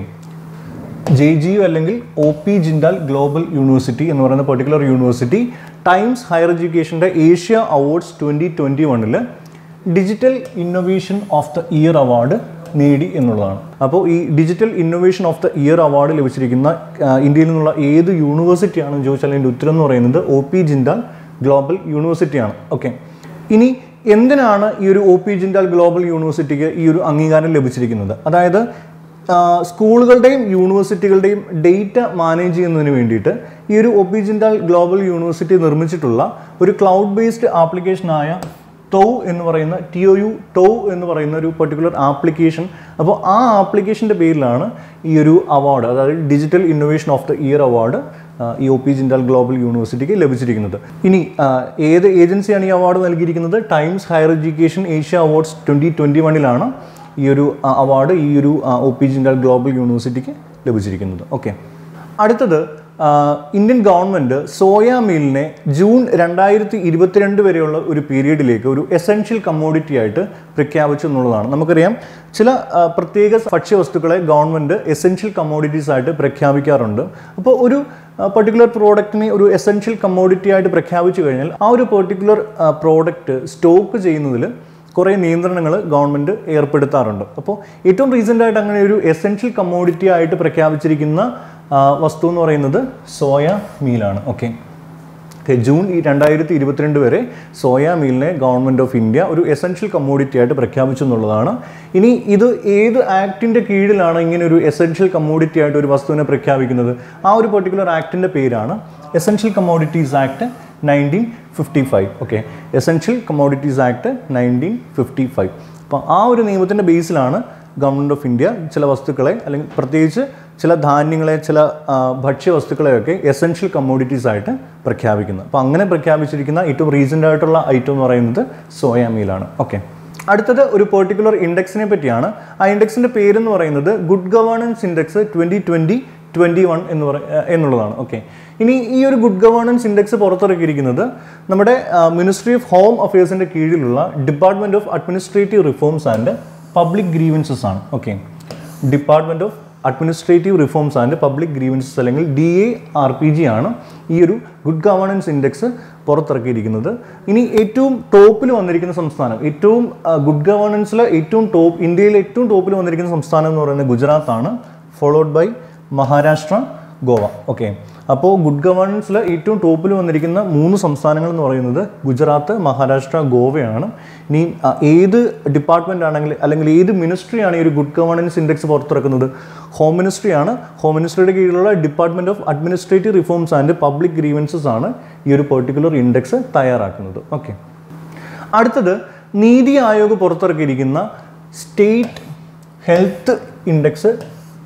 ജെ ജി യു അല്ലെങ്കിൽ O P Jindal global university എന്ന് പറയുന്ന പെർട്ടിക്കുലർ യൂണിവേഴ്സിറ്റി ടൈംസ് ഹയർ എഡ്യൂക്കേഷൻ്റെ ഏഷ്യ അവാർഡ്സ് ട്വൻറ്റി ട്വൻറ്റി വണ്ണിൽ digital innovation of the year award നേടി എന്നുള്ളതാണ് അപ്പോൾ ഈ digital innovation of the year award ലഭിച്ചിരിക്കുന്ന ആ, ഇന്ത്യയിൽ നിന്നുള്ള ഏത് യൂണിവേഴ്സിറ്റിയാണെന്ന് ചോദിച്ചാൽ അതിൻ്റെ ഉത്തരം എന്ന് പറയുന്നത് ഒ പി ജിൻഡാൽ ഗ്ലോബൽ യൂണിവേഴ്സിറ്റിയാണ് ഓക്കെ ഇനി എന്തിനാണ് ഈ ഒരു ഒ പി ജിൻഡാൽ ഗ്ലോബൽ യൂണിവേഴ്സിറ്റിക്ക് ഈ ഒരു അംഗീകാരം ലഭിച്ചിരിക്കുന്നത് അതായത് ആ, സ്കൂളുകളുടെയും യൂണിവേഴ്സിറ്റികളുടെയും ഡേറ്റ മാനേജ് ചെയ്യുന്നതിന് വേണ്ടിയിട്ട് ഈ ഒരു O P Jindal global university നിർമ്മിച്ചിട്ടുള്ള ഒരു ക്ലൗഡ് ബേസ്ഡ് ആപ്ലിക്കേഷനായ ടോ എന്ന് പറയുന്ന ടി ഒ യു ടോ എന്ന് പറയുന്ന ഒരു പെർട്ടിക്കുലർ ആപ്ലിക്കേഷൻ അപ്പോൾ ആ ആപ്ലിക്കേഷൻ്റെ പേരിലാണ് ഈ ഒരു അവാർഡ് അതായത് digital innovation of the year award ഈ ഒ പി ജിൻഡാൽ ഗ്ലോബൽ യൂണിവേഴ്സിറ്റിക്ക് ലഭിച്ചിരിക്കുന്നത് ഇനി ആ, ഏത് ഏജൻസിയാണ് ഈ അവാർഡ് നൽകിയിരിക്കുന്നത് Times Higher Education Asia awards twenty twenty വണ്ണിലാണ് ഈ ഒരു അവാർഡ് ഈ ഒരു ഒ പി ജിൻഡാൽ ഗ്ലോബൽ യൂണിവേഴ്സിറ്റിക്ക് ലഭിച്ചിരിക്കുന്നത് ഓക്കെ അടുത്തത് ആ, ഇന്ത്യൻ ഗവൺമെൻറ് സോയ മീലിനെ ജൂൺ രണ്ടായിരത്തി ഇരുപത്തിരണ്ട് വരെയുള്ള ഒരു പീരീഡിലേക്ക് ഒരു എസെൻഷ്യൽ കമ്മോഡിറ്റി ആയിട്ട് പ്രഖ്യാപിച്ചു എന്നുള്ളതാണ് നമുക്കറിയാം ചില ആ, പ്രത്യേക ഭക്ഷ്യവസ്തുക്കളെ ഗവൺമെൻറ് എസെൻഷ്യൽ കമ്മോഡിറ്റീസ് ആയിട്ട് പ്രഖ്യാപിക്കാറുണ്ട് അപ്പോൾ ഒരു പർട്ടിക്കുലർ പ്രോഡക്റ്റിനെ ഒരു എസെൻഷ്യൽ കമ്മോഡിറ്റി ആയിട്ട് പ്രഖ്യാപിച്ചു കഴിഞ്ഞാൽ ആ ഒരു പെർട്ടിക്കുലർ പ്രോഡക്റ്റ് സ്റ്റോക്ക് ചെയ്യുന്നതിൽ കുറേ നിയന്ത്രണങ്ങൾ ഗവൺമെൻറ് ഏർപ്പെടുത്താറുണ്ട് അപ്പോൾ ഏറ്റവും റീസെൻ്റ് ആയിട്ട് അങ്ങനെ ഒരു എസെൻഷ്യൽ കമ്മോഡിറ്റി ആയിട്ട് പ്രഖ്യാപിച്ചിരിക്കുന്ന ആ, വസ്തു എന്ന് പറയുന്നത് സോയ മീലാണ് ഓക്കെ ഓക്കെ ജൂൺ ഈ രണ്ടായിരത്തി ഇരുപത്തിരണ്ട് വരെ സോയ മീലിനെ ഗവൺമെൻറ് ഓഫ് ഇന്ത്യ ഒരു എസെൻഷ്യൽ കമ്മോഡിറ്റി ആയിട്ട് പ്രഖ്യാപിച്ചു എന്നുള്ളതാണ് ഇനി ഇത് ഏത് ആക്ടിൻ്റെ കീഴിലാണ് ഇങ്ങനെ ഒരു എസെൻഷ്യൽ കമ്മോഡിറ്റി ആയിട്ട് ഒരു വസ്തുവിനെ പ്രഖ്യാപിക്കുന്നത് ആ ഒരു പെർട്ടിക്കുലർ ആക്ടിൻ്റെ പേരാണ് essential commodities act nineteen fifty five okay essential commodities act nineteen fifty five അപ്പോൾ ആ ഒരു നിയമത്തിൻ്റെ ബേസിലാണ് ഗവൺമെൻറ് ഓഫ് ഇന്ത്യ ചില വസ്തുക്കളെ അല്ലെങ്കിൽ പ്രത്യേകിച്ച് ചില ധാന്യങ്ങളെ ചില ആ, ഭക്ഷ്യവസ്തുക്കളെയൊക്കെ എസെൻഷ്യൽ കമ്മോഡിറ്റീസ് ആയിട്ട് പ്രഖ്യാപിക്കുന്നത് അപ്പോൾ അങ്ങനെ പ്രഖ്യാപിച്ചിരിക്കുന്ന ഏറ്റവും റീസെൻ്റ് ആയിട്ടുള്ള ഐറ്റം എന്ന് പറയുന്നത് സോയ മീലാണ് ഓക്കെ അടുത്തത് ഒരു പെർട്ടിക്കുലർ ഇൻഡെക്സിനെ പറ്റിയാണ് ആ ഇൻഡെക്സിൻ്റെ പേരെന്ന് പറയുന്നത് good governance index twenty twenty twenty one എന്ന് പറ എന്നുള്ളതാണ് ഓക്കെ ഇനി ഈ ഒരു ഗുഡ് ഗവേണൻസ് ഇൻഡെക്സ് പുറത്തിറക്കിയിരിക്കുന്നത് നമ്മുടെ മിനിസ്ട്രി ഓഫ് ഹോം അഫയേഴ്സിൻ്റെ കീഴിലുള്ള department of administrative reforms and public grievances ആണ് okay department of administrative reforms and public grievances അല്ലെങ്കിൽ D A R P G ആണ് ഈ ഒരു ഗുഡ് ഗവേണൻസ് ഇൻഡെക്സ് പുറത്തിറക്കിയിരിക്കുന്നത് ഇനി ഏറ്റവും ടോപ്പിൽ വന്നിരിക്കുന്ന സംസ്ഥാനം ഏറ്റവും ഗുഡ് ഗവേണൻസിൽ ഏറ്റവും ടോപ്പ് ഇന്ത്യയിലെ ഏറ്റവും ടോപ്പിൽ വന്നിരിക്കുന്ന സംസ്ഥാനം എന്ന് പറയുന്നത് ഗുജറാത്താണ് followed by Maharashtra Goa okay അപ്പോൾ ഗുഡ് ഗവേണൻസിൽ ഏറ്റവും ടോപ്പിൽ വന്നിരിക്കുന്ന മൂന്ന് സംസ്ഥാനങ്ങൾ എന്ന് പറയുന്നത് ഗുജറാത്ത് മഹാരാഷ്ട്ര ഗോവയാണ് ഇനി ആ, ഏത് ഡിപ്പാർട്ട്മെൻ്റ് ആണെങ്കിൽ അല്ലെങ്കിൽ ഏത് മിനിസ്ട്രിയാണ് ഈ ഒരു ഗുഡ് ഗവേണൻസ് ഇൻഡെക്സ് പുറത്തിറക്കുന്നത് ഹോം മിനിസ്ട്രിയാണ് ഹോം മിനിസ്ട്രിയുടെ കീഴിലുള്ള department of administrative reforms and public grievances ആണ് ഈ ഒരു പെർട്ടിക്കുലർ ഇൻഡെക്സ് തയ്യാറാക്കുന്നത് ഓക്കെ അടുത്തത് നീതി ആയോഗ് പുറത്തിറക്കിയിരിക്കുന്ന സ്റ്റേറ്റ് ഹെൽത്ത് ഇൻഡെക്സ്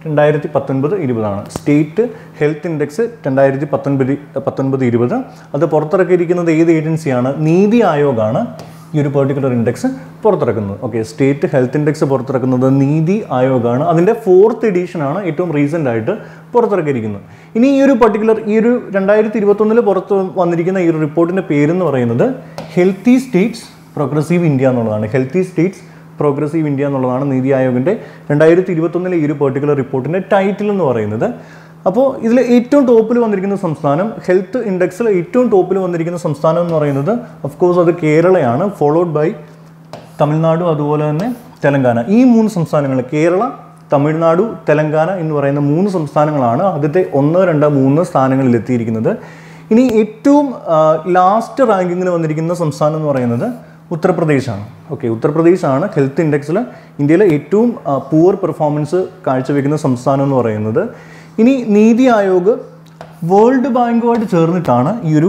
രണ്ടായിരത്തി പത്തൊൻപത് ഇരുപതാണ് സ്റ്റേറ്റ് ഹെൽത്ത് ഇൻഡെക്സ് രണ്ടായിരത്തി പത്തൊൻപത് പത്തൊൻപത് ഇരുപത് അത് പുറത്തിറക്കിയിരിക്കുന്നത് ഏത് ഏജൻസിയാണ് നീതി ആയോഗാണ് ഈ ഒരു പെർട്ടിക്കുലർ ഇൻഡെക്സ് പുറത്തിറക്കുന്നത് ഓക്കെ സ്റ്റേറ്റ് ഹെൽത്ത് ഇൻഡെക്സ് പുറത്തിറക്കുന്നത് നീതി ആയോഗാണ് അതിൻ്റെ ഫോർത്ത് എഡീഷനാണ് ഏറ്റവും റീസെൻ്റ് ആയിട്ട് പുറത്തിറക്കിയിരിക്കുന്നത് ഇനി ഈ ഒരു പർട്ടിക്കുലർ ഈ ഒരു രണ്ടായിരത്തി ഇരുപത്തൊന്നിൽ പുറത്ത് വന്നിരിക്കുന്ന ഈ ഒരു റിപ്പോർട്ടിൻ്റെ പേരെന്ന് പറയുന്നത് ഹെൽത്തി സ്റ്റേറ്റ്സ് പ്രോഗ്രസീവ് ഇന്ത്യ എന്നുള്ളതാണ് ഹെൽത്തി സ്റ്റേറ്റ്സ് പ്രോഗ്രസീവ് ഇന്ത്യ എന്നുള്ളതാണ് നീതി ആയോഗിൻ്റെ രണ്ടായിരത്തി ഇരുപത്തൊന്നിലെ ഈ ഒരു പെർട്ടിക്കുലർ റിപ്പോർട്ടിൻ്റെ ടൈറ്റിൽ എന്ന് പറയുന്നത് അപ്പോൾ ഇതിൽ ഏറ്റവും ടോപ്പിൽ വന്നിരിക്കുന്ന സംസ്ഥാനം ഹെൽത്ത് ഇൻഡെക്സിൽ ഏറ്റവും ടോപ്പിൽ വന്നിരിക്കുന്ന സംസ്ഥാനം എന്ന് പറയുന്നത് ഓഫ് കോഴ്സ് അത് കേരളയാണ് ഫോളോഡ് ബൈ തമിഴ്നാടു അതുപോലെ തന്നെ തെലങ്കാന ഈ മൂന്ന് സംസ്ഥാനങ്ങൾ കേരള തമിഴ്നാടു തെലങ്കാന എന്ന് പറയുന്ന മൂന്ന് സംസ്ഥാനങ്ങളാണ് ആദ്യത്തെ ഒന്ന് രണ്ട് മൂന്ന് സ്ഥാനങ്ങളിൽ എത്തിയിരിക്കുന്നത് ഇനി ഏറ്റവും ലാസ്റ്റ് റാങ്കിങ്ങിന് വന്നിരിക്കുന്ന സംസ്ഥാനം എന്ന് പറയുന്നത് ഉത്തർപ്രദേശാണ് ഓക്കെ ഉത്തർപ്രദേശാണ് ഹെൽത്ത് ഇൻഡെക്സിൽ ഇന്ത്യയിലെ ഏറ്റവും പൂവർ പെർഫോമൻസ് കാഴ്ചവെക്കുന്ന സംസ്ഥാനം എന്ന് പറയുന്നത് ഇനി നീതി ആയോഗ് വേൾഡ് ബാങ്കുമായിട്ട് ചേർന്നിട്ടാണ് ഈ ഒരു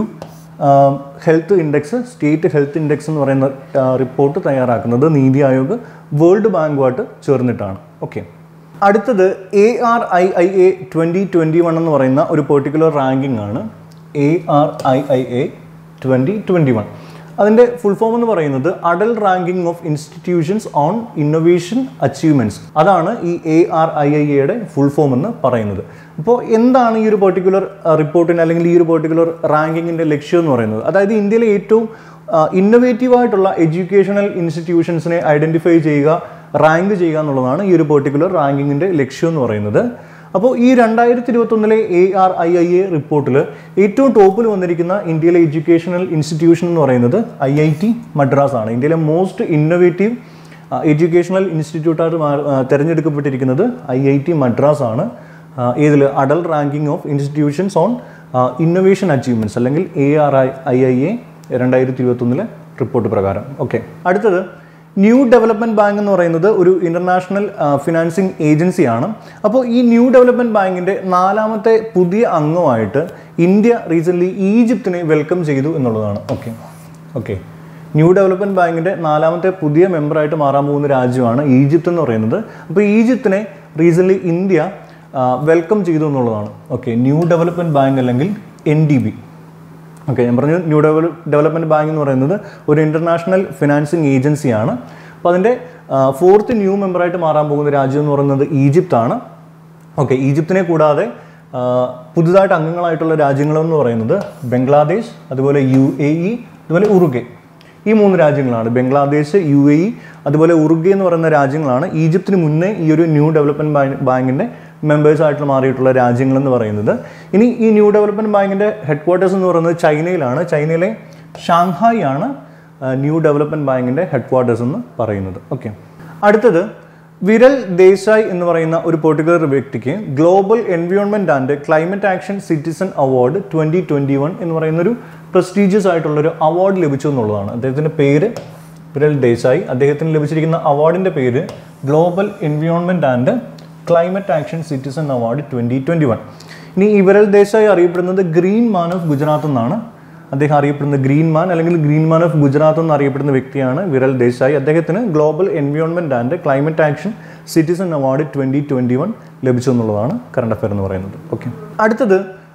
health index state health index എന്ന് പറയുന്ന റിപ്പോർട്ട് തയ്യാറാക്കുന്നത് നീതി ആയോഗ് വേൾഡ് ബാങ്കുമായിട്ട് ചേർന്നിട്ടാണ് ഓക്കെ അടുത്തത് A R I I A twenty twenty one എന്ന് പറയുന്ന ഒരു പെർട്ടിക്കുലർ റാങ്കിങ് ആണ് A R I I A twenty twenty one അതിൻ്റെ ഫുൾ ഫോം എന്ന് പറയുന്നത് Atal ranking of institutions on innovation achievements അതാണ് ഈ എ ആർ ഐ ഐ എയുടെ ഫുൾ ഫോം എന്ന് പറയുന്നത് അപ്പോൾ എന്താണ് ഈ ഒരു പെർട്ടിക്കുലർ റിപ്പോർട്ടിന് അല്ലെങ്കിൽ ഈ ഒരു പെർട്ടിക്കുലർ റാങ്കിങ്ങിൻ്റെ ലക്ഷ്യം എന്ന് പറയുന്നത് അതായത് ഇന്ത്യയിലെ ഏറ്റവും ഇന്നൊവേറ്റീവ് ആയിട്ടുള്ള എഡ്യൂക്കേഷണൽ ഇൻസ്റ്റിറ്റ്യൂഷൻസിനെ ഐഡൻറ്റിഫൈ ചെയ്യുക റാങ്ക് ചെയ്യുക എന്നുള്ളതാണ് ഈ ഒരു പെർട്ടിക്കുലർ റാങ്കിങ്ങിൻ്റെ ലക്ഷ്യം എന്ന് പറയുന്നത് അപ്പോൾ ഈ രണ്ടായിരത്തി ഇരുപത്തൊന്നിലെ A R I I A റിപ്പോർട്ടിൽ ഏറ്റവും ടോപ്പിൽ വന്നിരിക്കുന്ന ഇന്ത്യയിലെ എഡ്യൂക്കേഷണൽ ഇൻസ്റ്റിറ്റ്യൂഷൻ എന്ന് പറയുന്നത് ഐ ഐ ടി മദ്രാസ് ആണ് ഇന്ത്യയിലെ മോസ്റ്റ് ഇന്നൊവേറ്റീവ് എഡ്യൂക്കേഷണൽ ഇൻസ്റ്റിറ്റ്യൂട്ടായിട്ട് മാ- ആ, തിരഞ്ഞെടുക്കപ്പെട്ടിരിക്കുന്നത് ഐ ഐ ടി മദ്രാസ് ആണ് ഇതിൽ Atal ranking of institutions on innovation achievements അല്ലെങ്കിൽ A R I I I A രണ്ടായിരത്തി ഇരുപത്തൊന്നിലെ റിപ്പോർട്ട് പ്രകാരം ഓക്കെ അടുത്തത് ന്യൂ ഡെവലപ്മെൻറ്റ് ബാങ്ക് എന്ന് പറയുന്നത് ഒരു ഇൻ്റർനാഷണൽ ഫിനാൻസിങ് ഏജൻസിയാണ് അപ്പോൾ ഈ ന്യൂ ഡെവലപ്മെൻറ്റ് ബാങ്കിൻ്റെ നാലാമത്തെ പുതിയ അംഗമായിട്ട് ഇന്ത്യ റീസെൻ്റ്ലി ഈജിപ്തിനെ വെൽക്കം ചെയ്തു എന്നുള്ളതാണ് ഓക്കെ ഓക്കെ ന്യൂ ഡെവലപ്മെൻറ്റ് ബാങ്കിൻ്റെ നാലാമത്തെ പുതിയ മെമ്പറായിട്ട് മാറാൻ പോകുന്ന രാജ്യമാണ് ഈജിപ്ത് എന്ന് പറയുന്നത് അപ്പോൾ ഈജിപ്തിനെ റീസെൻ്റ്ലി ഇന്ത്യ വെൽക്കം ചെയ്തു എന്നുള്ളതാണ് ഓക്കെ ന്യൂ ഡെവലപ്മെൻറ്റ് ബാങ്ക് അല്ലെങ്കിൽ എൻ ഡി ബി ഓക്കെ ഞാൻ പറഞ്ഞു ന്യൂ ഡെവലപ്പ് ഡെവലപ്മെൻറ്റ് ബാങ്ക് എന്ന് പറയുന്നത് ഒരു ഇൻ്റർനാഷണൽ ഫിനാൻസിങ് ഏജൻസിയാണ് അപ്പോൾ അതിൻ്റെ ഫോർത്ത് ന്യൂ മെമ്പറായിട്ട് മാറാൻ പോകുന്ന രാജ്യം എന്ന് പറയുന്നത് ഈജിപ്താണ് ഓക്കെ ഈജിപ്തിനെ കൂടാതെ ആ, പുതുതായിട്ട് അംഗങ്ങളായിട്ടുള്ള രാജ്യങ്ങളെന്ന് പറയുന്നത് ബംഗ്ലാദേശ് അതുപോലെ യു എ ഇ അതുപോലെ ഉറുഗെ ഈ മൂന്ന് രാജ്യങ്ങളാണ് ബംഗ്ലാദേശ് യു എ ഇ അതുപോലെ ഉറുഗെ എന്ന് പറയുന്ന രാജ്യങ്ങളാണ് ഈജിപ്തിന് മുന്നേ ഈ ഒരു ന്യൂ ഡെവലപ്മെൻറ്റ് ബാങ്ക് ബാങ്കിൻ്റെ മെമ്പേഴ്സ് ആയിട്ട് മാറിയിട്ടുള്ള രാജ്യങ്ങൾ എന്ന് പറയുന്നത് ഇനി ഈ ന്യൂ ഡെവലപ്മെൻറ്റ് ബാങ്കിൻ്റെ ഹെഡ് ക്വാർട്ടേഴ്സ് എന്ന് പറയുന്നത് ചൈനയിലാണ് ചൈനയിലെ ഷാങ്ഹായ് ആണ് ആ, ന്യൂ ഡെവലപ്മെൻറ്റ് ബാങ്കിൻ്റെ ഹെഡ് ക്വാർട്ടേഴ്സ് എന്ന് പറയുന്നത് ഓക്കെ അടുത്തത് വിരൽ ദേശായ് എന്ന് പറയുന്ന ഒരു പെർട്ടിക്കുലർ വ്യക്തിക്ക് global environment and climate action citizen award twenty twenty one എന്ന് പറയുന്ന ഒരു പ്രസ്റ്റീജിയസ് ആയിട്ടുള്ളൊരു അവാർഡ് ലഭിച്ചു എന്നുള്ളതാണ് അദ്ദേഹത്തിൻ്റെ പേര് വിരൽ ദേശായ് അദ്ദേഹത്തിന് ലഭിച്ചിരിക്കുന്ന അവാർഡിൻ്റെ പേര് global environment and climate action citizen award twenty twenty one ഇനി ഈ വിരൽ ദേശായി അറിയപ്പെടുന്നത് ഗ്രീൻ മാൻ ഓഫ് ഗുജറാത്ത് എന്നാണ് അദ്ദേഹം അറിയപ്പെടുന്നത് ഗ്രീൻ മാൻ അല്ലെങ്കിൽ ഗ്രീൻ മാൻ ഓഫ് ഗുജറാത്ത് എന്ന് അറിയപ്പെടുന്ന വ്യക്തിയാണ് വിരൽ ദേശായി അദ്ദേഹത്തിന് global environment and climate action citizen award twenty twenty one ലഭിച്ചു എന്നുള്ളതാണ് കറണ്ട് അഫയർ എന്ന് പറയുന്നത് ഓക്കെ അടുത്തത്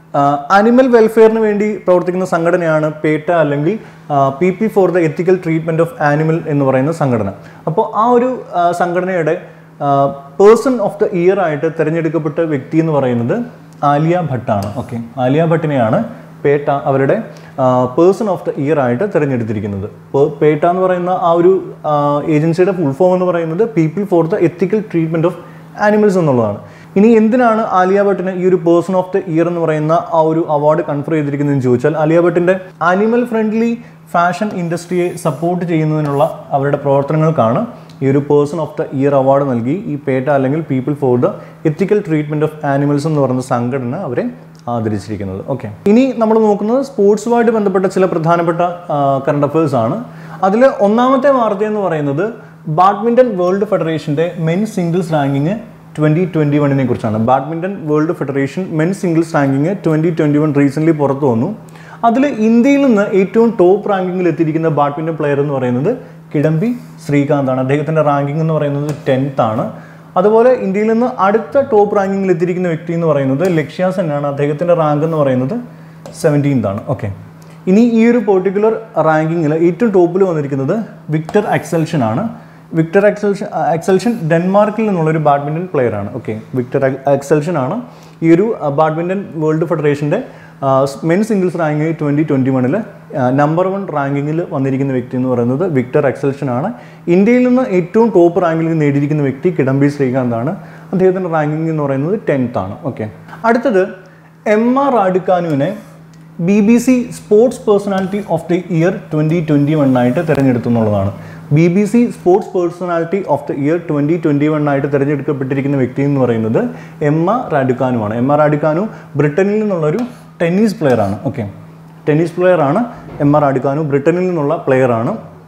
അനിമൽ വെൽഫെയറിന് വേണ്ടി പ്രവർത്തിക്കുന്ന സംഘടനയാണ് പേട്ട അല്ലെങ്കിൽ P P for the ethical treatment of animal എന്ന് പറയുന്ന സംഘടന അപ്പോൾ ആ ഒരു ആ, സംഘടനയുടെ പേഴ്സൺ ഓഫ് ദ ഇയർ ആയിട്ട് തിരഞ്ഞെടുക്കപ്പെട്ട വ്യക്തി എന്ന് പറയുന്നത് ആലിയ ഭട്ടാണ് ഓക്കെ ആലിയ ഭട്ടിനെയാണ് പേട്ട അവരുടെ പേഴ്സൺ ഓഫ് ദ ഇയർ ആയിട്ട് തിരഞ്ഞെടുത്തിരിക്കുന്നത് പേ- പേട്ട എന്ന് പറയുന്ന ആ ഒരു ഏജൻസിയുടെ ഫുൾ ഫോം എന്ന് പറയുന്നത് people for the ethical treatment of animals എന്നുള്ളതാണ് ഇനി എന്തിനാണ് ആലിയ ഭട്ടിന് ഈ ഒരു പേഴ്സൺ ഓഫ് ദ ഇയർ എന്ന് പറയുന്ന ആ ഒരു അവാർഡ് കൺഫർ ചെയ്തിരിക്കുന്നതെന്ന് ചോദിച്ചാൽ ആലിയ ഭട്ടിൻ്റെ ആനിമൽ ഫ്രണ്ട്ലി ഫാഷൻ ഇൻഡസ്ട്രിയെ സപ്പോർട്ട് ചെയ്യുന്നതിനുള്ള അവരുടെ പ്രവർത്തനങ്ങൾക്കാണ് ഈ ഒരു person of the year award നൽകി ഈ പേട്ട അല്ലെങ്കിൽ people for the ethical treatment of animals എന്ന് പറയുന്ന സംഘടന അവരെ ആദരിച്ചിരിക്കുന്നത് ഓക്കെ ഇനി നമ്മൾ നോക്കുന്നത് സ്പോർട്സുമായിട്ട് ബന്ധപ്പെട്ട ചില പ്രധാനപ്പെട്ട കറണ്ട് അഫയേഴ്സ് ആണ് അതിൽ ഒന്നാമത്തെ വാർത്ത എന്ന് പറയുന്നത് ബാഡ്മിൻ്റൺ വേൾഡ് ഫെഡറേഷൻ്റെ men singles ranking twenty twenty വണ്ണിനെ കുറിച്ചാണ് badminton world federation men singles ranking twenty twenty one recently പുറത്തു വന്നു അതിൽ ഇന്ത്യയിൽ നിന്ന് ഏറ്റവും ടോപ്പ് റാങ്കിങ്ങിൽ എത്തിയിരിക്കുന്ന ബാഡ്മിൻ്റൺ പ്ലെയർ എന്ന് പറയുന്നത് കിഡംബി ശ്രീകാന്താണ് അദ്ദേഹത്തിൻ്റെ റാങ്കിങ് എന്ന് പറയുന്നത് ടെൻത്ത് ആണ് അതുപോലെ ഇന്ത്യയിൽ നിന്ന് അടുത്ത ടോപ്പ് റാങ്കിങ്ങിൽ എത്തിയിരിക്കുന്ന വ്യക്തി എന്ന് പറയുന്നത് ലക്ഷ്യ സെന്നാണ് അദ്ദേഹത്തിൻ്റെ റാങ്ക് എന്ന് പറയുന്നത് സെവൻറ്റീൻത് ആണ് ഓക്കെ ഇനി ഈ ഒരു പെർട്ടിക്കുലർ റാങ്കിങ്ങിൽ ഏറ്റവും ടോപ്പിൽ വന്നിരിക്കുന്നത് വിക്ടർ അക്സൽഷൻ ആണ് വിക്ടർ അക്സൽഷൻ അക്സൽഷൻ ഡെൻമാർക്കിൽ നിന്നുള്ളൊരു ബാഡ്മിൻ്റൺ പ്ലെയർ ആണ് ഓക്കെ വിക്ടർ അക്സൽഷൻ ആണ് ഈ ഒരു ബാഡ്മിൻ്റൺ വേൾഡ് ഫെഡറേഷൻ്റെ men singles ranking twenty twenty വണ്ണിൽ നമ്പർ വൺ റാങ്കിങ്ങിൽ വന്നിരിക്കുന്ന വ്യക്തി എന്ന് പറയുന്നത് വിക്ടർ എക്സൽഷൻ ആണ് ഇന്ത്യയിൽ നിന്ന് ഏറ്റവും ടോപ്പ് റാങ്കിൽ നേടിയിരിക്കുന്ന വ്യക്തി കിഡംബി ശ്രീകാന്ത് ആണ് അദ്ദേഹത്തിൻ്റെ റാങ്കിങ് എന്ന് പറയുന്നത് ടെൻത്ത് ആണ് ഓക്കെ അടുത്തത് എം ആർ റാഡിക്കാനുവിനെ B B C sports personality of the year twenty twenty വണ്ണായിട്ട് തിരഞ്ഞെടുത്തു എന്നുള്ളതാണ് B B C sports personality of the year twenty twenty വണ്ണായിട്ട് തിരഞ്ഞെടുക്കപ്പെട്ടിരിക്കുന്ന വ്യക്തി എന്ന് പറയുന്നത് എമ്മ റാഡിക്കാനുമാണ് എമ്മ റാഡിക്കാനു ബ്രിട്ടനിൽ നിന്നുള്ളൊരു ടെന്നീസ് പ്ലെയർ ആണ് ഓക്കെ ടെന്നീസ് പ്ലെയർ ആണ് എം ആർ റാഡിക്കാനു ബ്രിട്ടനിൽ നിന്നുള്ള പ്ലെയർ ആണ്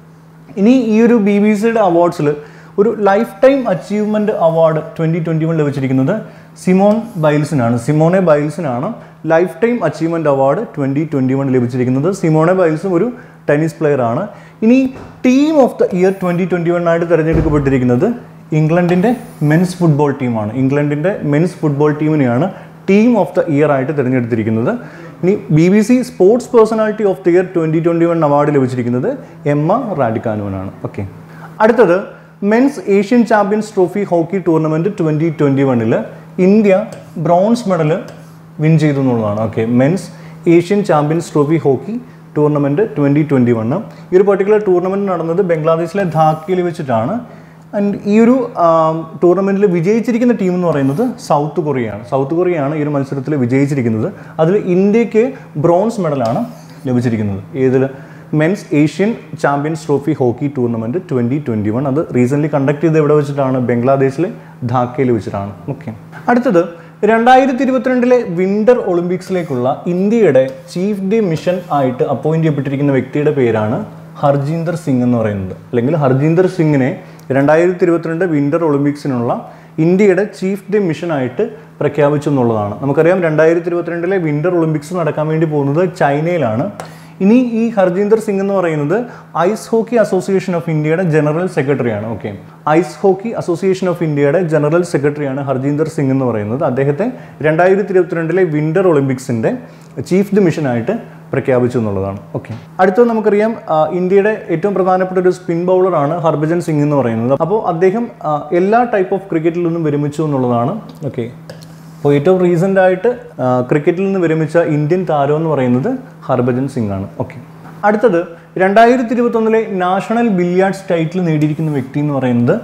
ഇനി ഈ ഒരു ബി ബി സിയുടെ അവാർഡ്സിൽ ഒരു lifetime achievement award twenty twenty one ലഭിച്ചിരിക്കുന്നത് സിമോൺ ബൈൽസിനാണ് സിമോണെ ബൈൽസിനാണ് lifetime achievement award twenty twenty one ലഭിച്ചിരിക്കുന്നത് സിമോണെ ബൈൽസും ഒരു ടെന്നീസ് പ്ലെയർ ആണ് ഇനി team of the year twenty twenty one ആയിട്ട് തിരഞ്ഞെടുക്കപ്പെട്ടിരിക്കുന്നത് ഇംഗ്ലണ്ടിൻ്റെ മെൻസ് ഫുട്ബോൾ ടീമാണ് ഇംഗ്ലണ്ടിൻ്റെ മെൻസ് ഫുട്ബോൾ ടീമിനെയാണ് ടീം ഓഫ് ദ ഇയർ ആയിട്ട് തിരഞ്ഞെടുത്തിരിക്കുന്നത് ഇനി B B C sports personality of the year twenty twenty one award ലഭിച്ചിരിക്കുന്നത് എമ്മ റാഡിക്കാനുവിനാണ് ഓക്കെ അടുത്തത് men's Asian champions trophy hockey tournament twenty twenty വണ്ണിൽ ഇന്ത്യ ബ്രോൺസ് മെഡൽ വിൻ ചെയ്തു എന്നുള്ളതാണ് okay men's Asian champions trophy hockey tournament twenty twenty one ഈ ഒരു particular tournament നടന്നത് ബംഗ്ലാദേശിലെ ധാക്കയിൽ വെച്ചിട്ടാണ് ആൻഡ് ഈ ഒരു ടൂർണമെൻറ്റിൽ വിജയിച്ചിരിക്കുന്ന ടീം എന്ന് പറയുന്നത് സൗത്ത് കൊറിയയാണ് സൗത്ത് കൊറിയയാണ് ഈ ഒരു മത്സരത്തിൽ വിജയിച്ചിരിക്കുന്നത് അതിൽ ഇന്ത്യക്ക് ബ്രോൺസ് മെഡലാണ് ലഭിച്ചിരിക്കുന്നത് ഏതിൽ men's Asian champions trophy hockey tournament twenty twenty one അത് റീസെൻ്റ്ലി കണ്ടക്ട് ചെയ്ത് എവിടെ വെച്ചിട്ടാണ് ബംഗ്ലാദേശിലെ ധാക്കയിൽ വെച്ചിട്ടാണ് ഓക്കെ അടുത്തത് രണ്ടായിരത്തി ഇരുപത്തിരണ്ടിലെ വിന്റർ ഒളിമ്പിക്സിലേക്കുള്ള ഇന്ത്യയുടെ ചീഫ് ഡേ മിഷൻ ആയിട്ട് അപ്പോയിന്റ് ചെയ്യപ്പെട്ടിരിക്കുന്ന വ്യക്തിയുടെ പേരാണ് ഹർജീന്ദർ സിംഗ് എന്ന് പറയുന്നത് അല്ലെങ്കിൽ ഹർജീന്ദർ സിംഗിനെ രണ്ടായിരത്തി ഇരുപത്തിരണ്ട് വിന്റർ ഒളിമ്പിക്സിനുള്ള ഇന്ത്യയുടെ ചീഫ് ഡേ മിഷനായിട്ട് പ്രഖ്യാപിച്ചു എന്നുള്ളതാണ് നമുക്കറിയാം രണ്ടായിരത്തി ഇരുപത്തിരണ്ടിലെ വിന്റർ ഒളിമ്പിക്സ് നടക്കാൻ വേണ്ടി പോകുന്നത് ചൈനയിലാണ് ഇനി ഈ ഹർജീന്ദർ സിംഗ് എന്ന് പറയുന്നത് ഐസ് ഹോക്കി അസോസിയേഷൻ ഓഫ് ഇന്ത്യയുടെ ജനറൽ സെക്രട്ടറിയാണ് okay ice hockey association of ഇന്ത്യയുടെ ജനറൽ സെക്രട്ടറിയാണ് ഹർജീന്ദർ സിംഗ് എന്ന് പറയുന്നത് അദ്ദേഹത്തെ രണ്ടായിരത്തി ഇരുപത്തിരണ്ടിലെ വിന്റർ ഒളിമ്പിക്സിന്റെ ചീഫ് ദി മിഷനായിട്ട് പ്രഖ്യാപിച്ചു എന്നുള്ളതാണ് ഓക്കെ അടുത്തത് നമുക്കറിയാം ആ, ഇന്ത്യയുടെ ഏറ്റവും പ്രധാനപ്പെട്ട ഒരു സ്പിൻ ബൗളറാണ് ഹർഭജൻ സിംഗ് എന്ന് പറയുന്നത് അപ്പോൾ അദ്ദേഹം ആ, എല്ലാ ടൈപ്പ് ഓഫ് ക്രിക്കറ്റിൽ നിന്നും വിരമിച്ചു എന്നുള്ളതാണ് ഓക്കെ അപ്പോൾ ഏറ്റവും റീസെൻ്റ് ആയിട്ട് ആ, ക്രിക്കറ്റിൽ നിന്ന് വിരമിച്ച ഇന്ത്യൻ താരം എന്ന് പറയുന്നത് ഹർഭജൻ സിംഗ് ആണ് ഓക്കെ അടുത്തത് രണ്ടായിരത്തി ഇരുപത്തൊന്നിലെ നാഷണൽ ബില്യാർഡ്സ് ടൈറ്റിൽ നേടിയിരിക്കുന്ന വ്യക്തി എന്ന് പറയുന്നത്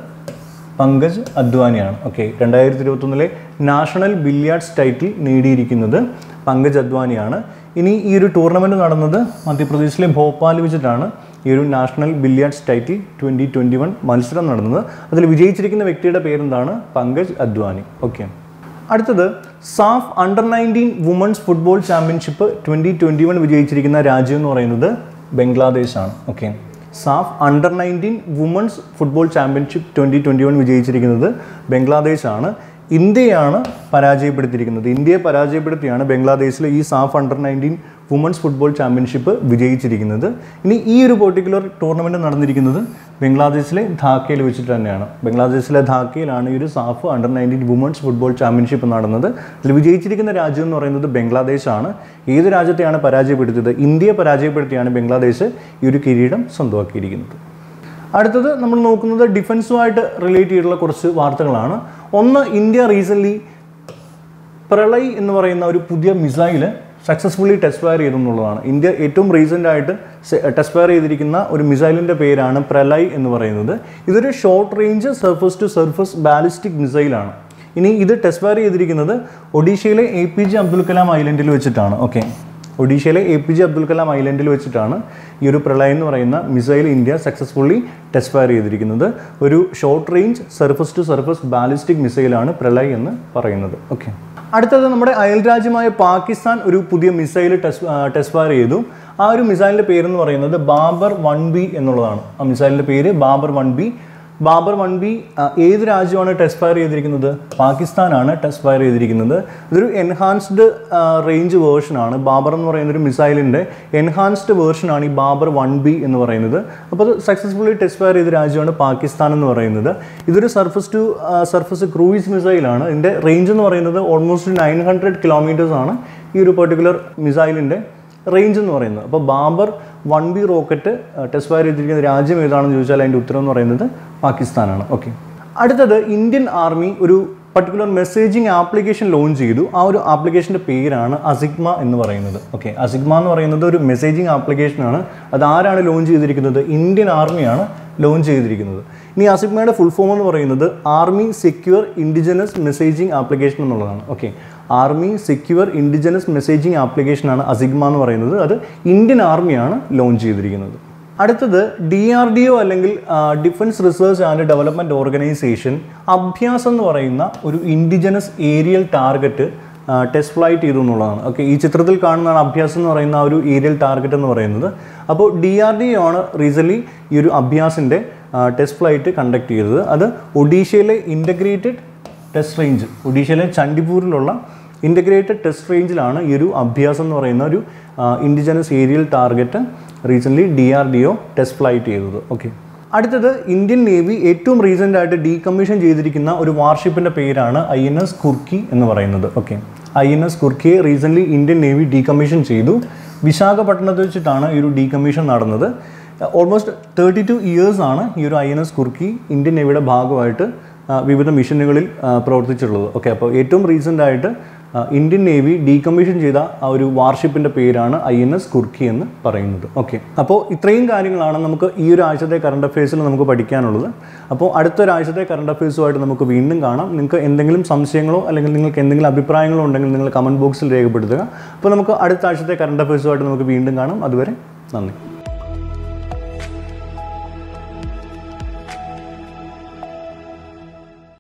പങ്കജ് അദ്വാനിയാണ് ഓക്കെ രണ്ടായിരത്തി ഇരുപത്തൊന്നിലെ നാഷണൽ ബില്യാർഡ്സ് ടൈറ്റിൽ നേടിയിരിക്കുന്നത് പങ്കജ് അദ്വാനിയാണ് ഇനി ഈ ഒരു ടൂർണമെൻറ്റ് നടന്നത് മധ്യപ്രദേശിലെ ഭോപ്പാൽ വെച്ചിട്ടാണ് ഈ ഒരു national billiards title twenty twenty one മത്സരം നടന്നത് അതിൽ വിജയിച്ചിരിക്കുന്ന വ്യക്തിയുടെ പേരെന്താണ് പങ്കജ് അദ്വാനി ഓക്കെ അടുത്തത് SAFF under nineteen women's football championship twenty twenty one വിജയിച്ചിരിക്കുന്ന രാജ്യം എന്ന് പറയുന്നത് ബംഗ്ലാദേശാണ് okay SAFF under nineteen women's football championship twenty twenty one വിജയിച്ചിരിക്കുന്നത് ബംഗ്ലാദേശാണ് ഇന്ത്യയാണ് പരാജയപ്പെടുത്തിയിരിക്കുന്നത് ഇന്ത്യയെ പരാജയപ്പെടുത്തിയാണ് ബംഗ്ലാദേശിലെ ഈ SAFF under nineteen women's football championship വിജയിച്ചിരിക്കുന്നത് ഇനി ഈ ഒരു പെർട്ടിക്കുലർ ടൂർണമെൻറ്റ് നടന്നിരിക്കുന്നത് ബംഗ്ലാദേശിലെ ധാക്കയിൽ വെച്ചിട്ട് തന്നെയാണ് ബംഗ്ലാദേശിലെ ധാക്കയിലാണ് ഈ ഒരു SAFF under nineteen women's football championship നടന്നത് ഇതിൽ വിജയിച്ചിരിക്കുന്ന രാജ്യം എന്ന് പറയുന്നത് ബംഗ്ലാദേശാണ് ഏത് രാജ്യത്തെയാണ് പരാജയപ്പെടുത്തിയത് ഇന്ത്യയെ പരാജയപ്പെടുത്തിയാണ് ബംഗ്ലാദേശ് ഈ ഒരു കിരീടം സ്വന്തമാക്കിയിരിക്കുന്നത് അടുത്തത് നമ്മൾ നോക്കുന്നത് ഡിഫൻസുമായിട്ട് റിലേറ്റ് ചെയ്തിട്ടുള്ള കുറച്ച് വാർത്തകളാണ് ഒന്ന് ഇന്ത്യ റീസെൻ്റ്ലി പ്രളയ് എന്ന് പറയുന്ന ഒരു പുതിയ മിസൈൽ സക്സസ്ഫുള്ളി ടെസ്റ്റ് ഫയർ ചെയ്തു എന്നുള്ളതാണ് ഇന്ത്യ ഏറ്റവും റീസെൻ്റ് ആയിട്ട് ടെസ്റ്റ് ഫയർ ചെയ്തിരിക്കുന്ന ഒരു മിസൈലിൻ്റെ പേരാണ് പ്രലയ് എന്ന് പറയുന്നത് ഇതൊരു short range surface to surface ballistic മിസൈലാണ് ഇനി ഇത് ടെസ്റ്റ് ഫയർ ചെയ്തിരിക്കുന്നത് ഒഡീഷയിലെ A P J Abdul Kalam ഐലൻഡിൽ വെച്ചിട്ടാണ് ഓക്കെ ഒഡീഷയിലെ A P J Abdul Kalam ഐലൻഡിൽ വെച്ചിട്ടാണ് ഈ ഒരു പ്രളയം എന്ന് പറയുന്ന missile India successfully test fire ചെയ്തിരിക്കുന്നത് ഒരു short range surface to surface ballistic മിസൈലാണ് പ്രളയ് എന്ന് പറയുന്നത് ഓക്കെ അടുത്തത് നമ്മുടെ അയൽരാജ്യമായ പാകിസ്ഥാൻ ഒരു പുതിയ മിസൈൽ ടെസ്റ്റ് ടെസ്റ്റ് ഫയർ ചെയ്തു ആ ഒരു മിസൈലിൻ്റെ പേരെന്ന് പറയുന്നത് ബാബർ വൺ ബി എന്നുള്ളതാണ് ആ മിസൈലിൻ്റെ പേര് Babur one B Babur one B ഏത് രാജ്യമാണ് ടെസ്റ്റ് ഫയർ ചെയ്തിരിക്കുന്നത് പാകിസ്ഥാനാണ് ടെസ്റ്റ് ഫയർ ചെയ്തിരിക്കുന്നത് ഇതൊരു എൻഹാൻസ്ഡ് റേഞ്ച് വേർഷനാണ് ബാബർ എന്ന് പറയുന്ന ഒരു മിസൈലിൻ്റെ എൻഹാൻസ്ഡ് വേർഷനാണ് ഈ ബാബർ വൺ ബി എന്ന് പറയുന്നത് അപ്പോൾ അത് സക്സസ്ഫുള്ളി ടെസ്റ്റ് ഫയർ ചെയ്ത രാജ്യമാണ് പാകിസ്ഥാൻ എന്ന് പറയുന്നത് ഇതൊരു സർഫസ് ടു സർഫസ് ക്രൂയിസ് മിസൈലാണ് ഇതിൻ്റെ റേഞ്ച് എന്ന് പറയുന്നത് ഓൾമോസ്റ്റ് നയൻ ഹൺഡ്രഡ് കിലോമീറ്റേഴ്സ് ആണ് ഈ ഒരു പെർട്ടിക്കുലർ മിസൈലിൻ്റെ റേഞ്ച് എന്ന് പറയുന്നത് അപ്പോൾ Babur one B rocket test fire ചെയ്തിരിക്കുന്ന രാജ്യം ഏതാണെന്ന് ചോദിച്ചാൽ അതിൻ്റെ ഉത്തരം എന്ന് പറയുന്നത് പാകിസ്ഥാനാണ് ഓക്കെ അടുത്തത് ഇന്ത്യൻ ആർമി ഒരു പർട്ടിക്കുലർ മെസ്സേജിങ് ആപ്ലിക്കേഷൻ ലോഞ്ച് ചെയ്തു ആ ഒരു ആപ്ലിക്കേഷൻ്റെ പേരാണ് അസിഗ്മ എന്ന് പറയുന്നത് ഓക്കെ അസിഗ്മ എന്ന് പറയുന്നത് ഒരു മെസ്സേജിങ് ആപ്ലിക്കേഷനാണ് അത് ആരാണ് ലോഞ്ച് ചെയ്തിരിക്കുന്നത് ഇന്ത്യൻ ആർമിയാണ് ലോഞ്ച് ചെയ്തിരിക്കുന്നത് ഇനി അസിഗ്മയുടെ ഫുൾ ഫോം എന്ന് പറയുന്നത് army secure indigenous messaging application എന്നുള്ളതാണ് okay army secure indigenous messaging ആപ്ലിക്കേഷനാണ് അസിഗ്മ എന്ന് പറയുന്നത് അത് ഇന്ത്യൻ ആർമിയാണ് ലോഞ്ച് ചെയ്തിരിക്കുന്നത് അടുത്തത് ഡി ആർ ഡി ഒ അല്ലെങ്കിൽ defence research and development organisation Abhyas എന്ന് പറയുന്ന ഒരു indigenous aerial target test flight ചെയ്തു എന്നുള്ളതാണ് ഓക്കെ ഈ ചിത്രത്തിൽ കാണുന്നതാണ് അഭ്യാസ് എന്ന് പറയുന്ന ആ ഒരു ഏരിയൽ ടാർഗറ്റ് എന്ന് പറയുന്നത് അപ്പോൾ ഡി ആർ ഡി ഒ ആണ് റീസെൻ്റ്ലി ഈ ഒരു അഭ്യാസിൻ്റെ ടെസ്റ്റ് ഫ്ലൈറ്റ് കണ്ടക്ട് ചെയ്തത് അത് ഒഡീഷയിലെ ഇൻ്റഗ്രേറ്റഡ് ടെസ്റ്റ് റേഞ്ച് ഒഡീഷയിലെ ചണ്ഡിപൂരിലുള്ള ഇൻ്റഗ്രേറ്റഡ് ടെസ്റ്റ് റേഞ്ചിലാണ് ഈ ഒരു അഭ്യാസം എന്ന് പറയുന്ന ഒരു indigenous aerial target recently D R D O test flight ചെയ്തത് ഓക്കെ അടുത്തത് ഇന്ത്യൻ നേവി ഏറ്റവും റീസെൻ്റ് ആയിട്ട് ഡീകമ്മീഷൻ ചെയ്തിരിക്കുന്ന ഒരു വാർഷിപ്പിൻ്റെ പേരാണ് ഐ എൻ എസ് കുർക്കി എന്ന് പറയുന്നത് ഓക്കെ ഐ എൻ എസ് കുർക്കിയെ റീസെൻ്റ്ലി ഇന്ത്യൻ നേവി ഡീകമ്മീഷൻ ചെയ്തു വിശാഖപട്ടണത്ത് വെച്ചിട്ടാണ് ഈ ഒരു ഡീകമ്മീഷൻ നടന്നത് ഓൾമോസ്റ്റ് തേർട്ടി ടു ഇയേഴ്സ് ആണ് ഈ ഒരു I N S Khukri Indian നേവിയുടെ ഭാഗമായിട്ട് ആ, വിവിധ മിഷനുകളിൽ ആ, പ്രവർത്തിച്ചിട്ടുള്ളത് ഓക്കെ അപ്പോൾ ഏറ്റവും റീസെൻ്റ് ആയിട്ട് ആ, ഇന്ത്യൻ നേവി ഡീകമ്മീഷൻ ചെയ്ത ആ ഒരു വാർഷിപ്പിൻ്റെ പേരാണ് ഐ എൻ എസ് കുർക്കി എന്ന് പറയുന്നത് ഓക്കെ അപ്പോൾ ഇത്രയും കാര്യങ്ങളാണ് നമുക്ക് ഈ ഒരു ആഴ്ചത്തെ കറണ്ട് അഫയേഴ്സിൽ നമുക്ക് പഠിക്കാനുള്ളത് അപ്പോൾ അടുത്തൊരാഴ്ചത്തെ കറണ്ട് അഫയേഴ്സുമായിട്ട് നമുക്ക് വീണ്ടും കാണാം നിങ്ങൾക്ക് എന്തെങ്കിലും സംശയങ്ങളോ അല്ലെങ്കിൽ നിങ്ങൾക്ക് എന്തെങ്കിലും അഭിപ്രായങ്ങളോ ഉണ്ടെങ്കിൽ നിങ്ങൾ കമൻറ്റ് ബോക്സിൽ രേഖപ്പെടുത്തുക അപ്പോൾ നമുക്ക് അടുത്ത ആഴ്ചത്തെ കറണ്ട് അഫയേഴ്സുമായിട്ട് നമുക്ക് വീണ്ടും കാണാം അതുവരെ നന്ദി